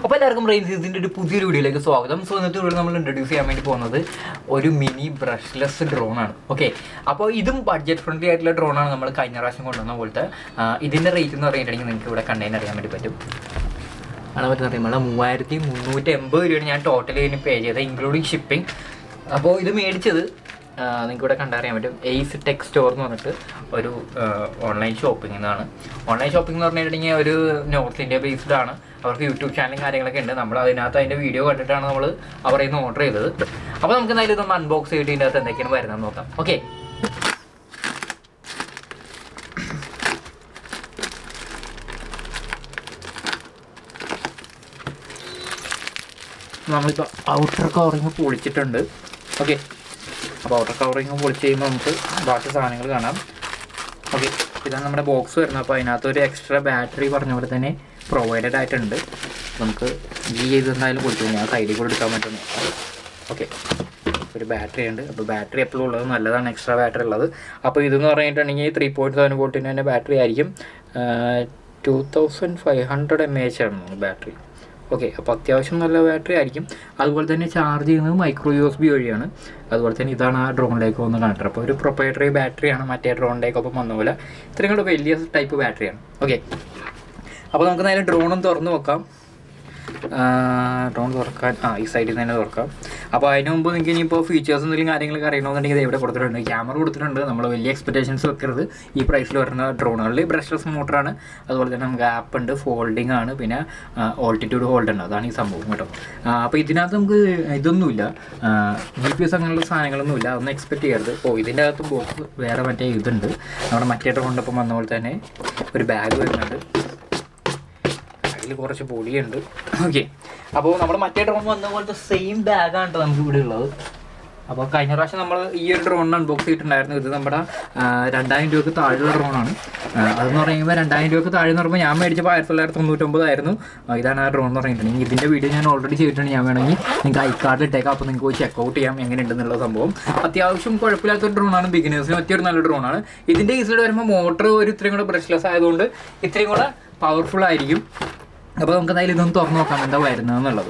അപ്പോൾ എല്ലാവർക്കും റെയിൻ സീസിൻ്റെ ഒരു പുതിയൊരു വീഡിയോയിലേക്ക് സ്വാഗതം സോ ഇന്നത്തെ വീഡിയോ നമ്മൾ ഇൻട്രൊഡ്യൂസ് ചെയ്യാൻ വേണ്ടി പോകുന്നത് ഒരു മിനി ബ്രഷ്ലെസ് ഡ്രോണാണ് ഓക്കെ അപ്പോൾ ഇതും ബഡ്ജറ്റ് ഫ്രണ്ട്ലി ആയിട്ടുള്ള ഡ്രോണാണ് നമ്മൾ കഴിഞ്ഞ പ്രാവശ്യം കൊണ്ടുവന്ന പോലത്തെ ആ, ഇതിൻ്റെ റേറ്റ് എന്ന് പറഞ്ഞിട്ടുണ്ടെങ്കിൽ നിങ്ങൾക്ക് ഇവിടെ കണ്ടതിന് അറിയാൻ വേണ്ടി പറ്റും ആണ് പറ്റുന്ന അറിയുമ്പോൾ മൂവായിരത്തി മുന്നൂറ്റി എൺപത് രൂപയാണ് ഞാൻ ടോട്ടൽ ഇതിന് പേ ചെയ്തത് ഇൻക്ലൂഡിങ് ഷിപ്പിംഗ് അപ്പോൾ ഇത് മേടിച്ചത് നിങ്ങൾക്ക് ഇവിടെ കണ്ടറിയാൻ പറ്റും എയ്സ് ടെക് സ്റ്റോർ എന്ന് പറഞ്ഞിട്ട് ഒരു ഓൺലൈൻ ഷോപ്പിംഗ് എന്നാണ് ഓൺലൈൻ ഷോപ്പിംഗ് എന്ന് പറഞ്ഞിട്ടുണ്ടെങ്കിൽ ഒരു നോർത്ത് ഇന്ത്യ ബേസ്ഡ് ആണ് അവർക്ക് യൂട്യൂബ് ചാനലും കാര്യങ്ങളൊക്കെ ഉണ്ട് നമ്മൾ അതിനകത്ത് അതിൻ്റെ വീഡിയോ കണ്ടിട്ടാണ് നമ്മൾ അവരിൽ നിന്ന് ഓർഡർ ചെയ്തത് അപ്പോൾ നമുക്ക് എന്തായാലും ഇതൊന്ന് അൺബോക്സ് ചെയ്തിട്ട് ഇതിൻ്റെ അകത്ത് എന്തൊക്കെയാണ് വരുന്നതെന്ന് നോക്കാം ഓക്കെ നമ്മളിപ്പോൾ ഔട്ടർ കവറിങ് പൊളിച്ചിട്ടുണ്ട് ഓക്കെ അപ്പോൾ ഔട്ടർ കവറിങ് പൊളിച്ച് കഴിയുമ്പോൾ നമുക്ക് ബാക്കി സാധനങ്ങൾ കാണാം ഓക്കെ ഇതാണ് നമ്മുടെ ബോക്സ് വരുന്നത് അപ്പോൾ അതിനകത്ത് ഒരു എക്സ്ട്രാ ബാറ്ററി പറഞ്ഞ പോലെ തന്നെ പ്രൊവൈഡഡ് ആയിട്ടുണ്ട് നമുക്ക് ഈ ചെയ്ത് എന്തായാലും കൊടുത്തു ഞാൻ സൈഡിൽ കൂടെ എടുക്കാൻ പറ്റുന്നു ഓക്കെ ഒരു ബാറ്ററി ഉണ്ട് അപ്പോൾ ബാറ്ററി എപ്പോഴും ഉള്ളത് നല്ലതാണ് എക്സ്ട്രാ ബാറ്ററി ഉള്ളത് അപ്പോൾ ഇതെന്ന് പറഞ്ഞിട്ടുണ്ടെങ്കിൽ ത്രീ പോയിൻറ്റ് സെവൻ വോൾട്ടിൻ്റെ തന്നെ ബാറ്ററി ആയിരിക്കും two thousand five hundred M H ആണ് ബാറ്ററി ഓക്കെ അപ്പോൾ അത്യാവശ്യം നല്ല ബാറ്ററി ആയിരിക്കും അതുപോലെ തന്നെ ചാർജ് ചെയ്യുന്നത് മൈക്രോ യു എസ് ബി വഴിയാണ് അതുപോലെ തന്നെ ഇതാണ് ആ ഡ്രോണിലേക്ക് വന്ന് കണക്ടർ അപ്പോൾ ഒരു പ്രൊപ്പറേറ്ററി ബാറ്ററിയാണ് മറ്റേ ഡ്രോണിലേക്ക് ഒപ്പം വന്ന പോലെ ഇത്രയും കൂടെ വലിയ ടൈപ്പ് ബാറ്ററിയാണ് ഓക്കെ അപ്പോൾ നമുക്ക് നേരെ ഡ്രോണും തുറന്ന് നോക്കാം ഡ്രോൺ തുറക്കാൻ ആ ഈ സൈഡിൽ നിന്ന് തന്നെ തുറക്കാം അപ്പോൾ അതിന് മുമ്പ് നിങ്ങൾക്ക് ഇനിയിപ്പോൾ ഫീച്ചേഴ്സ് എന്തെങ്കിലും കാര്യങ്ങളൊക്കെ അറിയണമെന്നുണ്ടെങ്കിൽ ഇത് ഇവിടെ കൊടുത്തിട്ടുണ്ട് ക്യാമറ കൊടുത്തിട്ടുണ്ട് നമ്മൾ വലിയ എക്സ്പെക്ടേഷൻസ് വെക്കരുത് ഈ പ്രൈസിൽ വരുന്ന ഡ്രോണുകളിൽ ബ്രഷ്ലെസ് മോട്ടറാണ് അതുപോലെ തന്നെ നമുക്ക് ആപ്പ് ഉണ്ട് ഫോൾഡിംഗ് ആണ് പിന്നെ ഓൾട്ടിറ്റ്യൂഡ് ഹോൾഡ് ഉണ്ട് അതാണ് ഈ സംഭവം കേട്ടോ ആ, അപ്പോൾ ഇതിനകത്ത് നമുക്ക് ഇതൊന്നുമില്ല ജി പി എസ് അങ്ങനെയുള്ള സാധനങ്ങളൊന്നുമില്ല അതൊന്നും എക്സ്പെക്ട് ചെയ്യരുത് ഓ ഇതിൻ്റെ അകത്ത് ബോക്സ് വേറെ മറ്റേ ഇതുണ്ട് നമ്മുടെ മറ്റേ ഡ്രോണിൻ്റെ വന്ന പോലെ തന്നെ ഒരു ബാഗ് വരുന്നുണ്ട് അതിൽ കുറച്ച് പൊടിയുണ്ട് ഓക്കെ അപ്പോൾ നമ്മുടെ മറ്റേ ഡ്രോൺ വന്ന പോലത്തെ സെയിം ബാഗാണ് കേട്ടോ നമുക്ക് ഇവിടെ ഉള്ളത് അപ്പോൾ കഴിഞ്ഞ പ്രാവശ്യം നമ്മൾ ഈ ഒരു ഡ്രോൺ അൺബോക്സ് ചെയ്തിട്ടുണ്ടായിരുന്നു ഇത് നമ്മുടെ ആ, രണ്ടായിരം രൂപയ്ക്ക് താഴെയുള്ള ഡ്രോണാണ് അതെന്ന് പറയുമ്പോൾ രണ്ടായിരം രൂപയ്ക്ക് താഴെ എന്ന് പറയുമ്പോൾ ഞാൻ മേടിച്ചപ്പോൾ ആയിരത്തി തൊള്ളായിരത്തി തൊണ്ണൂറ്റൊമ്പതായിരുന്നു ആ, ഇതാണ് ആ ഡ്രോൺ എന്ന് പറഞ്ഞിട്ടുണ്ടെങ്കിൽ ഇതിൻ്റെ വീഡിയോ ഞാൻ ഓൾറെഡി ചെയ്തിട്ടുണ്ട് ഞാൻ വേണമെങ്കിൽ നിങ്ങൾക്ക് ഐ കാർഡ് ഇട്ടേക്കാം അപ്പോൾ നിങ്ങൾക്ക് പോയി ചെക്കൗട്ട് ചെയ്യാം എങ്ങനെയുണ്ടെന്നുള്ള സംഭവം അത്യാവശ്യം കുഴപ്പമില്ലാത്തൊരു ഡ്രോണാണ് ബിഗിനേഴ്സിന് പറ്റിയൊരു നല്ല ഡ്രോണാണ് ഇതിൻ്റെ ഈസിൽ വരുമ്പോൾ മോട്ടർ ഒരു ഇത്രയും കൂടെ ബ്രഷ്ലെസ് ആയതുകൊണ്ട് ഇത്രയും കൂടെ പവർഫുൾ ആയിരിക്കും അപ്പോൾ നമുക്ക് എന്തായാലും ഇതൊന്ന് തുറന്ന് നോക്കാം എന്താ വരുന്നതെന്നുള്ളത്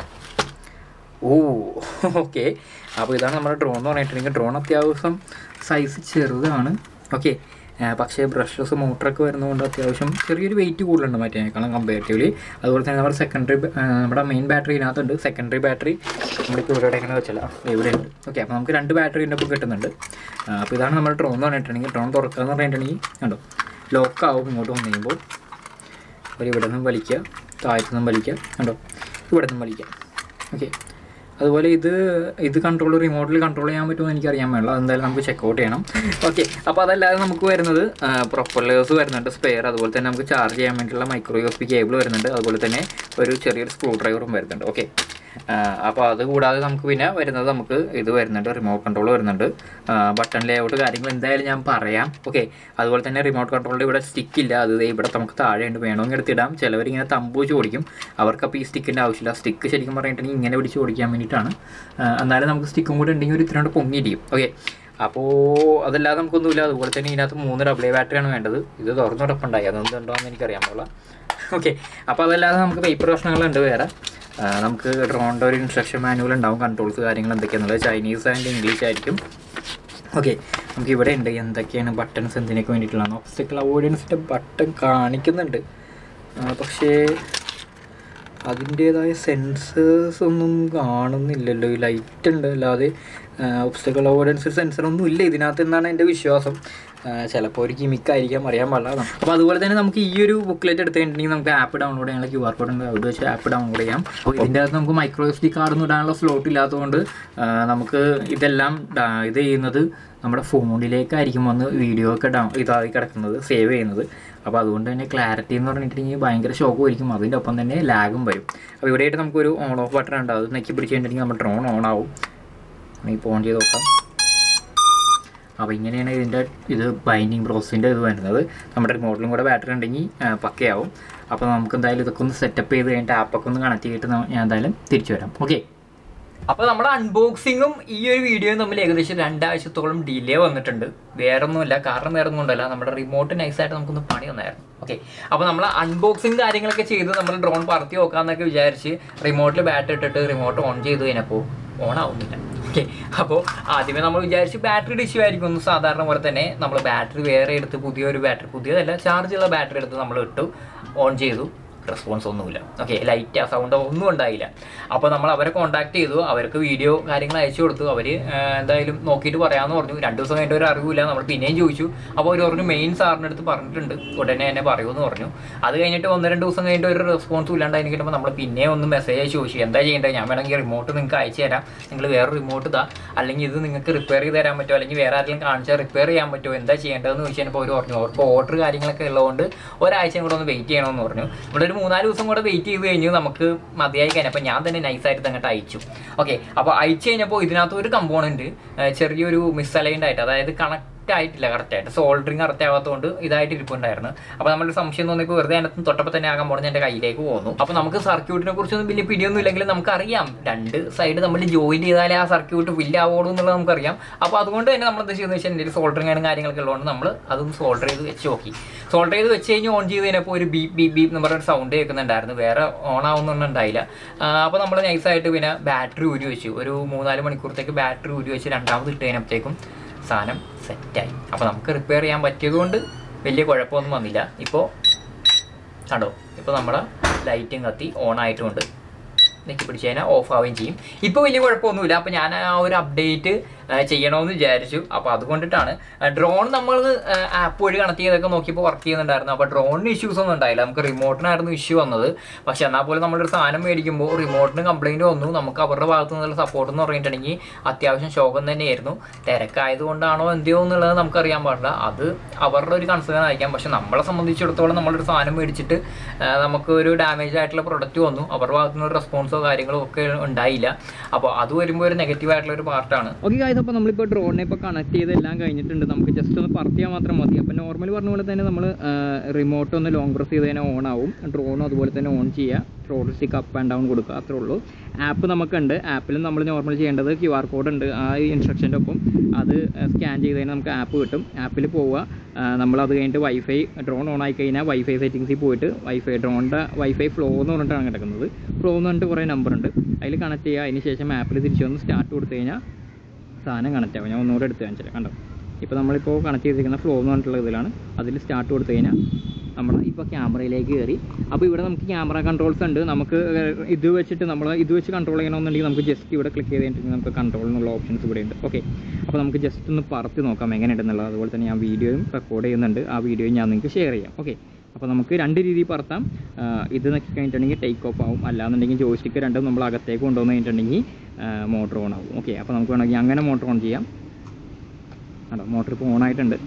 ഓ ഓക്കെ അപ്പോൾ ഇതാണ് നമ്മുടെ ഡ്രോൺ എന്ന് പറഞ്ഞിട്ടുണ്ടെങ്കിൽ ഡ്രോൺ അത്യാവശ്യം സൈസ് ചെറുതാണ് ഓക്കെ പക്ഷേ ബ്രഷ്ലെസ് മോട്ടറൊക്കെ വരുന്നതുകൊണ്ട് അത്യാവശ്യം ചെറിയൊരു വെയിറ്റ് കൂടുതലുണ്ട് മറ്റേക്കാളും കമ്പാരിറ്റീവ്ലി അതുപോലെ തന്നെ നമ്മുടെ സെക്കൻഡറി നമ്മുടെ മെയിൻ ബാറ്ററി ഇതിനകത്തുണ്ട് സെക്കൻഡറി ബാറ്ററി നമ്മളിപ്പോൾ ഇവിടെ എങ്ങനെ വെച്ചാൽ ഇവിടെ ഉണ്ട് ഓക്കെ അപ്പോൾ നമുക്ക് രണ്ട് ബാറ്ററി ഇതിൻ്റെ ഒപ്പം കിട്ടുന്നുണ്ട് ആ, അപ്പോൾ ഇതാണ് നമ്മുടെ ഡ്രോൺ എന്ന് പറഞ്ഞിട്ടുണ്ടെങ്കിൽ ഡ്രോൺ തുറക്കുക എന്ന് പറഞ്ഞിട്ടുണ്ടെങ്കിൽ കണ്ടോ ലോക്കാവും ഇങ്ങോട്ട് വന്നു കഴിയുമ്പോൾ ഒരു ഇവിടെ നിന്നും വലിക്കുക താഴത്തു നിന്നും വലിക്കുക കണ്ടോ ഇവിടെ നിന്നും വലിക്കുക ഓക്കെ അതുപോലെ ഇത് ഇത് കൺട്രോൾ റിമോട്ടിൽ കൺട്രോൾ ചെയ്യാൻ പറ്റുമോ എന്ന് എനിക്കറിയാൻ വേണ്ട അതെന്തായാലും നമുക്ക് ചെക്കൗട്ട് ചെയ്യണം ഓക്കെ അപ്പോൾ അതല്ലാതെ നമുക്ക് വരുന്നത് പ്രൊപ്പലേഴ്സ് വരുന്നുണ്ട് സ്പെയർ അതുപോലെ തന്നെ നമുക്ക് ചാർജ് ചെയ്യാൻ വേണ്ടിയിട്ടുള്ള micro U S B cable വരുന്നുണ്ട് അതുപോലെ തന്നെ ഒരു ചെറിയൊരു സ്ക്രൂ ഡ്രൈവറും വരുന്നുണ്ട് ഓക്കെ അപ്പോൾ അത് കൂടാതെ നമുക്ക് പിന്നെ വരുന്നത് നമുക്ക് ഇത് വരുന്നുണ്ട് റിമോട്ട് കൺട്രോൾ വരുന്നുണ്ട് ബട്ടൺ ലേഔട്ട് കാര്യങ്ങൾ എന്തായാലും ഞാൻ പറയാം ഓക്കെ അതുപോലെ തന്നെ റിമോട്ട് കൺട്രോളിൻ്റെ ഇവിടെ സ്റ്റിക്ക് ഇല്ല അത് ദേ ഇവിടെ നമുക്ക് താഴെയുണ്ട് വേണമെങ്കിൽ എടുത്തിടാം ചിലവർ ഇങ്ങനെ തമ്പ് വെച്ച് ഓടിക്കും അവർക്കപ്പോൾ ഈ സ്റ്റിക്കിൻ്റെ ആവശ്യമില്ല സ്റ്റിക്ക് ശരിക്കും പറഞ്ഞിട്ടുണ്ടെങ്കിൽ ഇങ്ങനെ പിടിച്ച് ഓടിക്കാൻ വേണ്ടിയിട്ടാണ് ആ, എന്നാലും നമുക്ക് സ്റ്റിക്കും കൂടെ ഉണ്ടെങ്കിൽ ഒരു ഇത്രയും കൂടെ പൊങ്ങിയിരിക്കും ഓക്കെ അപ്പോൾ അതല്ലാതെ നമുക്കൊന്നുമില്ല അതുപോലെ തന്നെ ഇതിനകത്ത് മൂന്ന് ഡബിൾ എ ബാറ്ററിയാണ് വേണ്ടത് ഇത് തുറന്നു കിടപ്പുണ്ടായി അതെന്തുണ്ടോ എന്ന് എനിക്കറിയാൻ പാടില്ല ഓക്കെ അപ്പോൾ അതല്ലാതെ നമുക്ക് പേപ്പർ പ്രശ്നങ്ങളുണ്ട് വേറെ ആ, നമുക്ക് ഡ്രോണിൻ്റെ ഒരു ഇൻസ്ട്രക്ഷൻ മാനുവൽ ഉണ്ടാവും കൺട്രോൾസ് കാര്യങ്ങൾ എന്തൊക്കെയാണെന്നുള്ളത് ചൈനീസ് ആൻഡ് ഇംഗ്ലീഷ് ആയിരിക്കും ഓക്കെ നമുക്ക് ഇവിടെ ഉണ്ട് എന്തൊക്കെയാണ് ബട്ടൺസ് എന്തിനൊക്കെ വേണ്ടിയിട്ടുള്ളതാണ് ഒബ്സ്റ്റക്കിൾ അവോയ്ഡൻസിൻ്റെ ബട്ടൺ കാണിക്കുന്നുണ്ട് ആ, പക്ഷേ അതിൻ്റേതായ സെൻസേഴ്സ് ഒന്നും കാണുന്നില്ലല്ലോ ഈ ലൈറ്റ് ഉണ്ട് അല്ലാതെ ഒബ്സ്റ്റക്കിൾ അവോയ്ഡൻസ് സെൻസർ ഒന്നും ഇല്ല ഇതിനകത്ത് എന്നാണ് എൻ്റെ വിശ്വാസം ചിലപ്പോൾ ഒരു gimmick ആയിരിക്കാം അറിയാൻ പാടില്ല അപ്പോൾ അതുപോലെ തന്നെ നമുക്ക് ഈ ഒരു ബുക്ക്ലെറ്റ് എടുത്ത് കഴിഞ്ഞിട്ടുണ്ടെങ്കിൽ നമുക്ക് ആപ്പ് ഡൗൺലോഡ് ചെയ്യാനുള്ള ക്യു ആർ കോഡ് ഉണ്ട് അവിടെ വെച്ച് ആപ്പ് ഡൗൺലോഡ് ചെയ്യാം അപ്പോൾ ഇതിൻ്റെ അകത്ത് നമുക്ക് മൈക്രോ എസ് ഡി കാർഡൊന്നും ഇടാനുള്ള സ്ലോട്ട് ഇല്ലാത്തതുകൊണ്ട് ആ, നമുക്ക് ഇതെല്ലാം ഡ- ഇത് ചെയ്യുന്നത് നമ്മുടെ ഫോണിലേക്കായിരിക്കും വന്ന് വീഡിയോ ഒക്കെ ഡൗ ഇതായി കിടക്കുന്നത് സേവ് ചെയ്യുന്നത് അപ്പോൾ അതുകൊണ്ട് തന്നെ ക്ലാരിറ്റി എന്ന് പറഞ്ഞിട്ടുണ്ടെങ്കിൽ ഭയങ്കര ഷോക്കുമായിരിക്കും അതിൻ്റെ ഒപ്പം തന്നെ ലാഗും വരും അപ്പോൾ ഇവിടെയായിട്ട് നമുക്കൊരു ഓൺ ഓഫ് ബട്ടൺ ഉണ്ട് അത് നെക്കി പിടിച്ച് കഴിഞ്ഞിട്ടുണ്ടെങ്കിൽ നമ്മുടെ ഡ്രോൺ ഓൺ ആവും ഇപ്പോൾ ഓൺ ചെയ്ത് നോക്കാം അപ്പോൾ ഇങ്ങനെയാണ് ഇതിൻ്റെ ഇത് ബൈൻഡിങ് പ്രോസസ്സിൻ്റെ ഇത് വരുന്നത് നമ്മുടെ റിമോട്ടിലും കൂടെ ബാറ്ററി ഉണ്ടെങ്കിൽ ആ, പക്കയാവും അപ്പോൾ നമുക്ക് എന്തായാലും ഇതൊക്കെ ഒന്ന് സെറ്റപ്പ് ചെയ്ത് കഴിഞ്ഞിട്ട് ആപ്പൊക്കെ ഒന്ന് കണക്ട് ചെയ്തിട്ട് ന- ഞാൻ എന്തായാലും തിരിച്ചു വരാം ഓക്കെ അപ്പോൾ നമ്മുടെ അൺബോക്സിങ്ങും ഈ ഒരു വീഡിയോയും തമ്മിൽ ഏകദേശം രണ്ടാഴ്ചത്തോളം ഡിലേ വന്നിട്ടുണ്ട് വേറെ ഒന്നുമില്ല കാരണം വേറെ ഒന്നും കൊണ്ടല്ല നമ്മുടെ റിമോട്ട് നൈസായിട്ട് നമുക്കൊന്ന് പണി വന്നായിരുന്നു ഓക്കെ അപ്പോൾ നമ്മൾ അൺബോക്സിങ് കാര്യങ്ങളൊക്കെ ചെയ്ത് നമ്മൾ ഡ്രോൺ പറത്തി നോക്കാമെന്നൊക്കെ വിചാരിച്ച് റിമോട്ടിൽ ബാറ്ററി ഇട്ടിട്ട് റിമോട്ട് ഓൺ ചെയ്ത് കഴിഞ്ഞപ്പോൾ ഓൺ ആവുന്നില്ല ഓക്കെ അപ്പോൾ ആദ്യമേ നമ്മൾ വിചാരിച്ച് ബാറ്ററിയുടെ ഇഷ്യൂ ആയിരിക്കും ഒന്ന് സാധാരണ പോലെ തന്നെ നമ്മൾ ബാറ്ററി വേറെ എടുത്ത് പുതിയൊരു ബാറ്ററി പുതിയതല്ല ചാർജുള്ള ബാറ്ററി എടുത്ത് നമ്മൾ ഇട്ടു ഓൺ ചെയ്തു റെസ്പോൺസ് ഒന്നുമില്ല ഓക്കെ ലൈറ്റ് ആ സൗണ്ട് ഒന്നും ഉണ്ടായില്ല അപ്പോൾ നമ്മൾ അവരെ കോൺടാക്ട് ചെയ്തു അവർക്ക് വീഡിയോ കാര്യങ്ങൾ അയച്ചു കൊടുത്തു അവർ എന്തായാലും നോക്കിയിട്ട് പറയാമെന്ന് പറഞ്ഞു രണ്ട് ദിവസം കഴിഞ്ഞിട്ട് ഒരു അറിവില്ല നമ്മൾ പിന്നെയും ചോദിച്ചു അപ്പോൾ അവർ പറഞ്ഞു മെയിൻ സാറിൻ്റെ അടുത്ത് പറഞ്ഞിട്ടുണ്ട് ഉടനെ എന്നെ പറയുമെന്ന് പറഞ്ഞു അത് കഴിഞ്ഞിട്ട് ഒന്ന് രണ്ട് ദിവസം കഴിഞ്ഞിട്ട് ഒരു റെസ്പോൺസ് ഇല്ലാണ്ടായി കിട്ടുമ്പോൾ നമ്മൾ പിന്നെ ഒന്ന് മെസ്സേജ് അയച്ചു ചോദിച്ചു എന്താ ചെയ്യേണ്ടത് ഞാൻ വേണമെങ്കിൽ റിമോട്ട് നിങ്ങൾക്ക് അയച്ചു തരാം നിങ്ങൾ വേറെ റിമോട്ട് ഇതാ അല്ലെങ്കിൽ ഇത് നിങ്ങൾക്ക് റിപ്പയർ ചെയ്ത് തരാൻ പറ്റുമോ അല്ലെങ്കിൽ വേറെ ആരെങ്കിലും കാണിച്ചാൽ റിപ്പയർ ചെയ്യാൻ പറ്റുമോ എന്താ ചെയ്യേണ്ടതെന്ന് ചോദിച്ചു കഴിഞ്ഞപ്പോൾ അവർ പറഞ്ഞു അവർക്ക് ഓർഡർ കാര്യങ്ങളൊക്കെ ഉള്ളതുകൊണ്ട് ഒരാഴ്ചയും കൂടെ ഒന്ന് വെയിറ്റ് ചെയ്യണമെന്ന് പറഞ്ഞു ഇവിടെ ഒരു മൂന്നാല് ദിവസം കൂടെ വെയിറ്റ് ചെയ്ത് കഴിഞ്ഞ് നമുക്ക് മതിയായി കഴിഞ്ഞാൽ അപ്പോൾ ഞാൻ തന്നെ നൈസായിട്ട് അങ്ങോട്ട് അയച്ചു ഓക്കെ അപ്പോൾ അയച്ചു കഴിഞ്ഞപ്പോൾ ഇതിനകത്ത് ഒരു കമ്പോണൻറ്റ് ചെറിയൊരു മിസ്അലൈൻഡ് ആയിട്ട് അതായത് കണക്ട് ആയിട്ടില്ല കറക്റ്റായിട്ട് സോൾഡറിങ് കറക്റ്റ് ആവാത്തതുകൊണ്ട് ഇതായിട്ട് ഇരിപ്പുണ്ടായിരുന്നു അപ്പോൾ നമ്മുടെ സംശയം തോന്നിയപ്പോൾ വെറുതെ അതിനകത്ത് തൊട്ടപ്പോൾ തന്നെ ആകാൻ പോകുന്ന എൻ്റെ കയ്യിലേക്ക് പോകുന്നു അപ്പോൾ നമുക്ക് സർക്യൂട്ടിനെ കുറിച്ചൊന്നും വലിയ പിടിയൊന്നും ഇല്ലെങ്കിൽ നമുക്കറിയാം രണ്ട് സൈഡ് നമ്മൾ ജോയിൻ ചെയ്താലേ ആ സർക്യൂട്ട് ഫില്ല് ആവുള്ളൂ എന്നുള്ളത് നമുക്കറിയാം അപ്പോൾ അതുകൊണ്ട് തന്നെ നമ്മൾ എന്താ ചെയ്യുന്നത് വെച്ചാൽ എൻ്റെ സോൾഡറിങ് ആണ് കാര്യങ്ങളൊക്കെ ഉള്ളതുകൊണ്ട് നമ്മൾ അതും സോൾഡർ ചെയ്ത് വെച്ച് നോക്കി സോൾഡർ ചെയ്ത് വെച്ച് കഴിഞ്ഞ് ഓൺ ചെയ്ത് കഴിഞ്ഞപ്പോൾ ഒരു ബീപ് ബീപ് ബീപ് എന്ന് പറഞ്ഞൊരു സൗണ്ട് കേൾക്കുന്നുണ്ടായിരുന്നു വേറെ ഓൺ ആവുന്നൊന്നും ഉണ്ടായില്ല അപ്പോൾ നമ്മൾ നൈസായിട്ട് പിന്നെ ബാറ്ററി ഊരി വെച്ചു ഒരു മൂന്നാല് മണിക്കൂറത്തേക്ക് ബാറ്ററി ഊരി വെച്ച് രണ്ടാമത് ഇട്ട് കഴിഞ്ഞപ്പോഴത്തേക്കും സാധനം സെറ്റായി അപ്പോൾ നമുക്ക് റിപ്പയർ ചെയ്യാൻ പറ്റിയതുകൊണ്ട് വലിയ കുഴപ്പമൊന്നും വന്നില്ല ഇപ്പോൾ കണ്ടോ ഇപ്പോൾ നമ്മുടെ ലൈറ്റും കത്തി ഓൺ ആയിട്ടുമുണ്ട് നെക്കി പിടിച്ച് കഴിഞ്ഞാൽ ഓഫ് ആവുകയും ചെയ്യും ഇപ്പോൾ വലിയ കുഴപ്പമൊന്നുമില്ല അപ്പോൾ ഞാൻ ആ ഒരു അപ്ഡേറ്റ് ചെയ്യണമെന്ന് വിചാരിച്ചു അപ്പോൾ അതുകൊണ്ടിട്ടാണ് ഡ്രോൺ നമ്മൾ ആപ്പ് വഴി കണക്ട് ചെയ്തൊക്കെ നോക്കിയപ്പോൾ വർക്ക് ചെയ്യുന്നുണ്ടായിരുന്നു അപ്പോൾ ഡ്രോണിന് ഇഷ്യൂസ് ഒന്നും ഉണ്ടായില്ല നമുക്ക് റിമോട്ടിനായിരുന്നു ഇഷ്യൂ വന്നത് പക്ഷേ എന്നാൽ പോലും നമ്മളൊരു സാധനം മേടിക്കുമ്പോൾ റിമോട്ടിന് കംപ്ലൈൻറ്റ് വന്നു നമുക്ക് അവരുടെ ഭാഗത്തു നിന്നുള്ള സപ്പോർട്ട് എന്ന് പറഞ്ഞിട്ടുണ്ടെങ്കിൽ അത്യാവശ്യം ശോകം തന്നെയായിരുന്നു തിരക്കായതുകൊണ്ടാണോ എന്തെയോ എന്നുള്ളത് നമുക്കറിയാൻ പാടില്ല അത് അവരുടെ ഒരു കൺസേൺ ആയിരിക്കാം പക്ഷെ നമ്മളെ സംബന്ധിച്ചിടത്തോളം നമ്മളൊരു സാധനം മേടിച്ചിട്ട് ആ, നമുക്ക് ഒരു ഡാമേജ് ആയിട്ടുള്ള പ്രൊഡക്റ്റ് വന്നു അവരുടെ ഭാഗത്തു നിന്ന് ഒരു റെസ്പോൺസോ കാര്യങ്ങളോ ഒക്കെ ഉണ്ടായില്ല അപ്പോൾ അത് വരുമ്പോൾ ഒരു നെഗറ്റീവ് ആയിട്ടുള്ള ഒരു പാർട്ടാണ് ഓക്കെ കാര്യം അപ്പോൾ നമ്മളിപ്പോൾ ഡ്രോണിനെ ഇപ്പോൾ കണക്ട് ചെയ്ത് എല്ലാം കഴിഞ്ഞിട്ടുണ്ട് നമുക്ക് ജസ്റ്റ് ഒന്ന് പറത്തിയാൽ മാത്രം മതി അപ്പോൾ നോർമലി പറഞ്ഞ പോലെ തന്നെ നമ്മൾ റിമോട്ട് ഒന്ന് ലോങ് പ്രസ് ചെയ്ത് കഴിഞ്ഞാൽ ഓൺ ആവും ഡ്രോണും അതുപോലെ തന്നെ ഓൺ ചെയ്യുക throttle stick up and down കൊടുക്കുക അത്രേ ഉള്ളൂ ആപ്പ് നമുക്കുണ്ട് ആപ്പിൽ നമ്മൾ നോർമൽ ചെയ്യേണ്ടത് ക്യു ആർ കോഡ് ഉണ്ട് ആ ഇൻസ്ട്രക്ഷൻ്റെ ഒപ്പം അത് സ്കാൻ ചെയ്ത് കഴിഞ്ഞാൽ നമുക്ക് ആപ്പ് കിട്ടും ആപ്പിൽ പോവുക നമ്മൾ അത് കഴിഞ്ഞിട്ട് വൈഫൈ ഡ്രോൺ ഓൺ ആയി കഴിഞ്ഞാൽ വൈഫൈ സെറ്റിങ്സിൽ പോയിട്ട് വൈഫൈ ഡ്രോണിൻ്റെ വൈഫൈ ഫ്ലോ എന്ന് പറഞ്ഞിട്ടാണ് കിടക്കുന്നത് ഫ്ലോ എന്ന് പറഞ്ഞിട്ട് കുറേ നമ്പർ ഉണ്ട് അതിൽ കണക്ട് ചെയ്യുക അതിന് ശേഷം ആപ്പിൽ തിരിച്ച് വന്ന് സ്റ്റാർട്ട് കൊടുത്തു കഴിഞ്ഞാൽ സാധനം കണക്ട് ആവും ഞാൻ ഒന്നുകൂടെ എടുത്ത് കാണിച്ചില്ല കണ്ടോ ഇപ്പോൾ നമ്മളിപ്പോൾ കണക്ട് ചെയ്തിരിക്കുന്ന ഫ്ലോ എന്ന് പറഞ്ഞിട്ടുള്ള ഇതിലാണ് അതിൽ സ്റ്റാർട്ട് കൊടുത്തു കഴിഞ്ഞാൽ നമ്മൾ ഇപ്പോൾ ക്യാമറയിലേക്ക് കയറി അപ്പോൾ ഇവിടെ നമുക്ക് ക്യാമറ കൺട്രോൾസ് ഉണ്ട് നമുക്ക് ഇത് വെച്ചിട്ട് നമ്മൾ ഇത് വെച്ച് കൺട്രോൾ ചെയ്യണമെന്നുണ്ടെങ്കിൽ നമുക്ക് ജസ്റ്റ് ഇവിടെ ക്ലിക്ക് ചെയ്ത് കഴിഞ്ഞിട്ട് നമുക്ക് കൺട്രോൾ എന്നുള്ള ഓപ്ഷൻസ് ഇവിടെ ഉണ്ട് ഓക്കെ അപ്പോൾ നമുക്ക് ജസ്റ്റ് ഒന്ന് പറത്തി നോക്കാം എങ്ങനെയുണ്ടെന്നുള്ളത് അതുപോലെ തന്നെ ഞാൻ വീഡിയോയും റെക്കോർഡ് ചെയ്യുന്നുണ്ട് ആ വീഡിയോയും ഞാൻ നിങ്ങൾക്ക് ഷെയർ ചെയ്യാം ഓക്കെ അപ്പോൾ നമുക്ക് രണ്ട് രീതിയിൽ പറത്താം ആ, ഇത് നോക്കി കഴിഞ്ഞിട്ടുണ്ടെങ്കിൽ ടേക്ക് ഓഫ് ആവും അല്ലാന്നുണ്ടെങ്കിൽ ജോയിസ്റ്റിക്ക് രണ്ടും നമ്മൾ അകത്തേക്ക് കൊണ്ടുവന്ന് കഴിഞ്ഞിട്ടുണ്ടെങ്കിൽ മോട്ടർ ഓൺ ആവും ഓക്കെ അപ്പോൾ നമുക്ക് വേണമെങ്കിൽ അങ്ങനെ മോട്ടർ ഓൺ ചെയ്യാം കണ്ടോ മോട്ടർ ഇപ്പോൾ ഓൺ ആയിട്ടുണ്ട്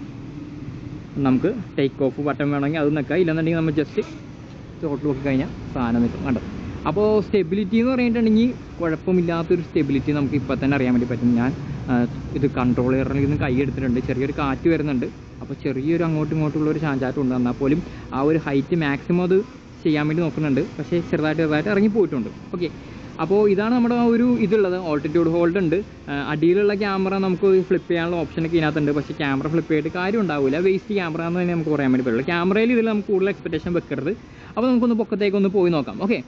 നമുക്ക് ടേക്ക് ഓഫ് ബട്ടൺ വേണമെങ്കിൽ അത് നിൽക്കാം ഇല്ലെന്നുണ്ടെങ്കിൽ നമ്മൾ ജസ്റ്റ് ത്രോട്ടിൽ നോക്കി കഴിഞ്ഞാൽ സാധനം നിൽക്കും കണ്ടോ അപ്പോൾ സ്റ്റെബിലിറ്റി എന്ന് പറഞ്ഞിട്ടുണ്ടെങ്കിൽ കുഴപ്പമില്ലാത്തൊരു സ്റ്റെബിലിറ്റി നമുക്ക് ഇപ്പോൾ തന്നെ അറിയാൻ വേണ്ടി പറ്റും ഞാൻ ആ, ഇത് കൺട്രോളറിൽ നിന്ന് കൈ എടുത്തിട്ടുണ്ട് ചെറിയൊരു കാറ്റ് വരുന്നുണ്ട് അപ്പോൾ ചെറിയൊരു അങ്ങോട്ടും ഇങ്ങോട്ടുള്ള ഒരു ചാഞ്ചാറ്റം ഉണ്ട് എന്നാൽ പോലും ആ ഒരു ഹൈറ്റ് മാക്സിമം അത് ചെയ്യാൻ വേണ്ടി നോക്കുന്നുണ്ട് പക്ഷേ ചെറുതായിട്ട് ചെറുതായിട്ട് ഇറങ്ങി പോയിട്ടുണ്ട് ഓക്കെ അപ്പോൾ ഇതാണ് നമ്മുടെ ആ ഒരു ഇതുള്ളത് ഓൾട്ടിറ്റ്യൂഡ് ഹോൾഡ് ഉണ്ട് ആ, അടിയിലുള്ള ക്യാമറ നമുക്ക് ഫ്ലിപ്പ് ചെയ്യാനുള്ള ഓപ്ഷനൊക്കെ ഇതിനകത്തുണ്ട് പക്ഷേ ക്യാമറ ഫ്ലിപ്പ് ചെയ്തിട്ട് കാര്യം ഉണ്ടാവില്ല വേസ്റ്റ് ക്യാമറ എന്ന് തന്നെ നമുക്ക് പറയാൻ വേണ്ടി പറ്റുള്ളൂ ക്യാമറയിൽ ഇതിൽ നമുക്ക് കൂടുതൽ എക്സ്പെക്ടേഷൻ വെക്കരുത് അപ്പോൾ നമുക്കൊന്ന് പൊക്കത്തേക്ക് ഒന്ന് പോയി നോക്കാം ഓക്കെ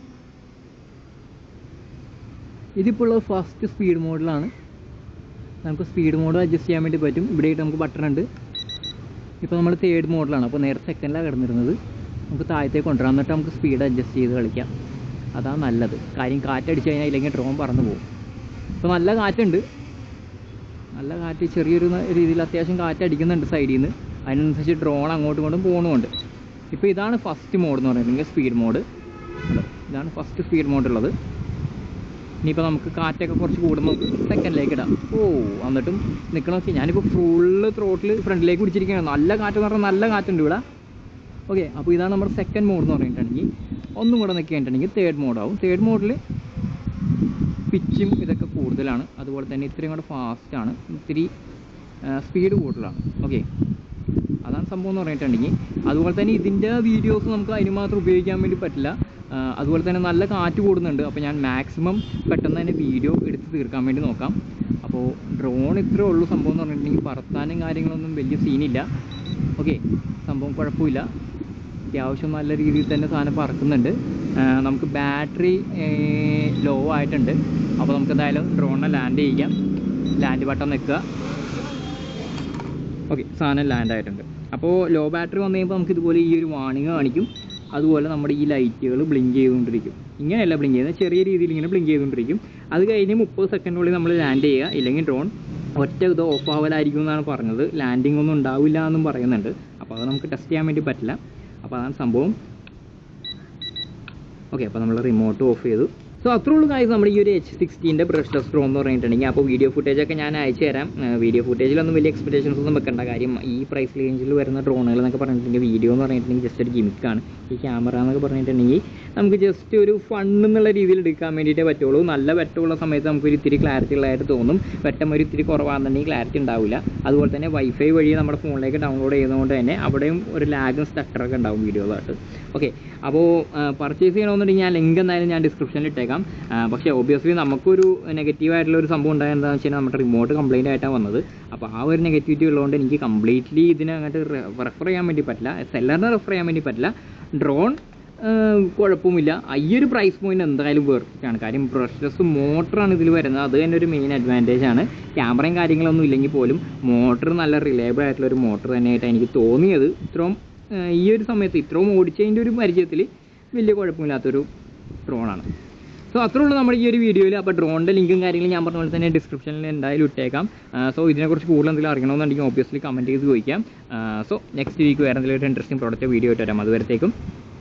ഇതിപ്പോൾ ഉള്ളത് ഫസ്റ്റ് സ്പീഡ് മോഡിലാണ് നമുക്ക് സ്പീഡ് മോഡ് അഡ്ജസ്റ്റ് ചെയ്യാൻ വേണ്ടി പറ്റും ഇവിടെയായിട്ട് നമുക്ക് ബട്ടൺ ഉണ്ട് ഇപ്പോൾ നമ്മൾ തേർഡ് മോഡിലാണ് അപ്പോൾ നേരത്തെ സെക്കൻഡിലാണ് കിടന്നിരുന്നത് നമുക്ക് താഴത്തേക്ക് കൊണ്ടുവരാം എന്നിട്ട് നമുക്ക് സ്പീഡ് അഡ്ജസ്റ്റ് ചെയ്ത് കളിക്കാം അതാണ് നല്ലത് കാര്യം കാറ്റടിച്ച് കഴിഞ്ഞാൽ ഇല്ലെങ്കിൽ ഡ്രോൺ പറന്ന് പോകും ഇപ്പോൾ നല്ല കാറ്റുണ്ട് നല്ല കാറ്റ് ചെറിയൊരു ന- രീതിയിൽ അത്യാവശ്യം കാറ്റ് അടിക്കുന്നുണ്ട് സൈഡിൽ നിന്ന് അതിനനുസരിച്ച് ഡ്രോൺ അങ്ങോട്ടും ഇങ്ങോട്ടും പോകുന്നുമുണ്ട് ഇപ്പോൾ ഇതാണ് ഫസ്റ്റ് മോഡ് എന്ന് പറയുന്നത് സ്പീഡ് മോഡ് ഇതാണ് ഫസ്റ്റ് സ്പീഡ് മോഡ് ഉള്ളത് ഇനിയിപ്പോൾ നമുക്ക് കാറ്റൊക്കെ കുറച്ച് കൂടുമ്പോൾ സെക്കൻഡിലേക്ക് ഇടാം ഓ എന്നിട്ടും നിൽക്കണം നോക്കി ഞാനിപ്പോൾ ഫുള്ള് ത്രോട്ടിൽ ഫ്രണ്ടിലേക്ക് പിടിച്ചിരിക്കുകയാണ് നല്ല കാറ്റ് എന്ന് പറഞ്ഞാൽ നല്ല കാറ്റുണ്ട് ഇവിടെ ഓക്കെ അപ്പോൾ ഇതാണ് നമ്മുടെ സെക്കൻഡ് മോഡ് എന്ന് പറഞ്ഞിട്ടുണ്ടെങ്കിൽ ഒന്നും കൂടെ നിൽക്കുകയായിട്ടുണ്ടെങ്കിൽ തേർഡ് മോഡാവും തേർഡ് മോഡിൽ പിച്ചും ഇതൊക്കെ കൂടുതലാണ് അതുപോലെ തന്നെ ഇത്രയും കൂടെ ഫാസ്റ്റാണ് ഇത്തിരി സ്പീഡ് കൂടുതലാണ് ഓക്കെ അതാണ് സംഭവം എന്ന് പറഞ്ഞിട്ടുണ്ടെങ്കിൽ അതുപോലെ തന്നെ ഇതിൻ്റെ വീഡിയോസ് നമുക്ക് അതിന് മാത്രം ഉപയോഗിക്കാൻ വേണ്ടി പറ്റില്ല ആ, അതുപോലെ തന്നെ നല്ല കാറ്റ് കൂടുന്നുണ്ട് അപ്പോൾ ഞാൻ മാക്സിമം പെട്ടെന്ന് തന്നെ വീഡിയോ എടുത്ത് തീർക്കാൻ വേണ്ടി നോക്കാം അപ്പോൾ ഡ്രോൺ ഇത്രേ ഉള്ളൂ സംഭവം എന്ന് പറഞ്ഞിട്ടുണ്ടെങ്കിൽ പറത്താനും കാര്യങ്ങളൊന്നും വലിയ സീനില്ല ഓക്കെ സംഭവം കുഴപ്പമില്ല അത്യാവശ്യം നല്ല രീതിയിൽ തന്നെ സാധനം പറക്കുന്നുണ്ട് ആ, നമുക്ക് ബാറ്ററി ലോ ആയിട്ടുണ്ട് അപ്പോൾ നമുക്ക് എന്തായാലും ഡ്രോണിനെ ലാൻഡ് ചെയ്യിക്കാം ലാൻഡ് ബട്ടൺ നിൽക്കുക ഓക്കെ സാധനം ലാൻഡ് ആയിട്ടുണ്ട് അപ്പോൾ ലോ ബാറ്ററി വന്നു കഴിയുമ്പോൾ നമുക്ക് ഇതുപോലെ ഈ ഒരു വാണിംഗ് കാണിക്കും അതുപോലെ നമ്മുടെ ഈ ലൈറ്റുകൾ ബ്ലിങ്ക് ചെയ്തുകൊണ്ടിരിക്കും ഇങ്ങനെയല്ല ബ്ലിങ്ക് ചെയ്യുന്നത് ചെറിയ രീതിയിൽ ഇങ്ങനെ ബ്ലിങ്ക് ചെയ്തുകൊണ്ടിരിക്കും അത് കഴിഞ്ഞ് മുപ്പത് സെക്കൻഡിനുള്ളിൽ നമ്മൾ ലാൻഡ് ചെയ്യുക ഇല്ലെങ്കിൽ ഡ്രോൺ ഒറ്റ ഇത് ഓഫ് ആവലായിരിക്കും എന്നാണ് പറഞ്ഞത് ലാൻഡിംഗ് ഒന്നും ഉണ്ടാവില്ല എന്നും പറയുന്നുണ്ട് അപ്പോൾ അത് നമുക്ക് ടെസ്റ്റ് ചെയ്യാൻ വേണ്ടി പറ്റില്ല അപ്പോൾ അതാണ് സംഭവം ഓക്കെ അപ്പോൾ നമ്മൾ റിമോട്ട് ഓഫ് ചെയ്തു സോ അത്രേ ഉള്ളൂ കാര്യം നമ്മുടെ ഈ ഒരു എച്ച് സിക്സ്റ്റീൻ്റെ ബ്രഷ്ലെസ് ഡ്രോ എന്ന് പറഞ്ഞിട്ടുണ്ടെങ്കിൽ അപ്പോൾ വീഡിയോ ഫുട്ടേജ് ഒക്കെ ഞാൻ അയച്ചു തരാം വീഡിയോ ഫുട്ടേജിലൊന്നും വലിയ എക്സ്പെക്ടേഷൻസ് ഒന്നും വെക്കേണ്ട കാര്യം ഈ പ്രൈസ് റേഞ്ചിൽ വരുന്ന ഡ്രോണുകൾ എന്നൊക്കെ പറഞ്ഞിട്ടുണ്ടെങ്കിൽ വീഡിയോ എന്ന് പറഞ്ഞിട്ടുണ്ടെങ്കിൽ ജസ്റ്റ് ഒരു ഗിമിക്കാണ് ഈ ക്യാമറ എന്നൊക്കെ പറഞ്ഞിട്ടുണ്ടെങ്കിൽ നമുക്ക് ജസ്റ്റ് ഒരു ഫൺ എന്നുള്ള രീതിയിൽ എടുക്കാൻ വേണ്ടിയിട്ടേ പറ്റുള്ളൂ നല്ല വെട്ടമുള്ള സമയത്ത് നമുക്ക് ഒരു ഇത്തിരി ക്ലാരിറ്റി ഉള്ളതായിട്ട് തോന്നും വെട്ടം ഒരു ഇത്തിരി കുറവാണെന്നുണ്ടെങ്കിൽ ക്ലാരിറ്റി ഉണ്ടാവില്ല അതുപോലെ തന്നെ വൈഫൈ വഴി നമ്മുടെ ഫോണിലേക്ക് ഡൗൺലോഡ് ചെയ്യുന്നതുകൊണ്ട് തന്നെ അവിടെയും ഒരു ലാഗും സ്റ്റക്കറൊക്കെ ഉണ്ടാവും വീഡിയോകളായിട്ട് ഓക്കെ അപ്പോൾ പർച്ചേസ് ചെയ്യണമെന്നുണ്ടെങ്കിൽ ഞാൻ ലിങ്ക് എന്തായാലും ഞാൻ ഡിസ്ക്രിപ്ഷനിൽ ഇട്ടേക്കാം ആ, പക്ഷേ ഒബ്വിയസ്ലി നമുക്കൊരു നെഗറ്റീവ് ആയിട്ടുള്ള ഒരു സംഭവം ഉണ്ടായത് എന്താണെന്ന് വെച്ച് കഴിഞ്ഞാൽ നമ്മുടെ റിമോട്ട് കംപ്ലൈൻ്റ് ആയിട്ടാണ് വന്നത് അപ്പോൾ ആ ഒരു നെഗറ്റിവിറ്റി ഉള്ളതുകൊണ്ട് എനിക്ക് കംപ്ലീറ്റ്ലി ഇതിനെ അങ്ങോട്ട് റെഫർ ചെയ്യാൻ വേണ്ടി പറ്റില്ല സെല്ലറിനെ റെഫർ ചെയ്യാൻ വേണ്ടി പറ്റില്ല ഡ്രോൺ കുഴപ്പമില്ല ഈ ഒരു പ്രൈസ് പോയിന്റ് എന്തായാലും വെർത്ത് ആണ് കാര്യം ബ്രഷ്ലെസ് മോട്ടറാണ് ഇതിൽ വരുന്നത് അത് തന്നെ ഒരു മെയിൻ അഡ്വാൻറ്റേജ് ആണ് ക്യാമറയും കാര്യങ്ങളൊന്നും ഇല്ലെങ്കിൽ പോലും മോട്ടർ നല്ല റിലയബിൾ ആയിട്ടുള്ള ഒരു മോട്ടർ തന്നെയായിട്ടാണ് എനിക്ക് തോന്നിയത് ഇത്രയും ആ, ഈ ഒരു സമയത്ത് ഇത്രയും ഓടിച്ചതിൻ്റെ ഒരു പരിചയത്തിൽ വലിയ കുഴപ്പമില്ലാത്തൊരു ഡ്രോണാണ് സോ അത്രേ ഉള്ളൂ നമ്മുടെ ഈ ഒരു വീഡിയോയിൽ അപ്പോൾ ഡ്രോണിൻ്റെ ലിങ്കും കാര്യങ്ങളും ഞാൻ പറഞ്ഞ പോലെ തന്നെ ഡിസ്ക്രിപ്ഷനിൽ എന്തായാലും ഇട്ടേക്കാം സോ ഇതിനെക്കുറിച്ച് കൂടുതൽ എന്തെങ്കിലും അറിയണമെന്നുണ്ടെങ്കിൽ ഓബിയസ്ലി കമൻറ്റ് ചെയ്ത് ചോദിക്കാം സോ നെക്സ്റ്റ് വീക്ക് വേറെ എന്തെങ്കിലും ഒരു ഇൻട്രസ്റ്റിംഗ് പ്രോഡക്റ്റ് വീഡിയോ ഇട്ട് വരാം അതുവരത്തേക്കും